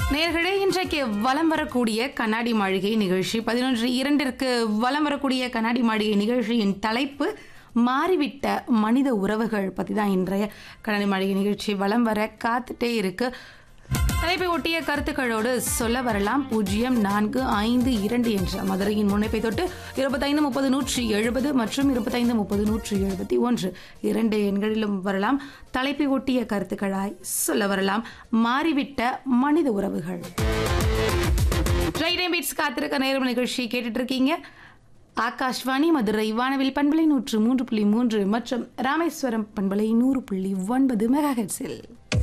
நேர்களே இன்றைக்கு வலம் வரக்கூடிய கண்ணாடி மாளிகை நிகழ்ச்சி பதினொன்று இரண்டிற்கு வலம் வரக்கூடிய கண்ணாடி மாளிகை நிகழ்ச்சியின் தலைப்பு மாறிவிட்ட மனித உறவுகள் பற்றி தான் இன்றைய கண்ணாடி மாளிகை நிகழ்ச்சி வலம் வர காத்துட்டே இருக்கு தலைப்பை ஒட்டிய கருத்துக்களோடு சொல்ல வரலாம் பூஜ்ஜியம் நான்கு ஐந்து இரண்டு என்ற மதுரையின் முன்னைப்பை தொட்டு இருபத்தைந்து முப்பது நூற்றி எழுபது மற்றும் இருபத்தைந்து முப்பது நூற்றி எழுபத்தி ஒன்று இரண்டு எண்களிலும் வரலாம் தலைப்பை ஒட்டிய கருத்துக்களாய் சொல்ல வரலாம் மாறிவிட்ட மனித உறவுகள் ட்ரைடே பீட்ஸ் காத்திருக்க நேரம் நிகழ்ச்சி கேட்டுட்டு இருக்கீங்க ஆகாஷ்வாணி மதுரை வானவில் பண்பலை நூற்று மூன்று புள்ளி மூன்று மற்றும் ராமேஸ்வரம் பண்பலை நூறு புள்ளி ஒன்பது மெகா ஹெட்ஸில்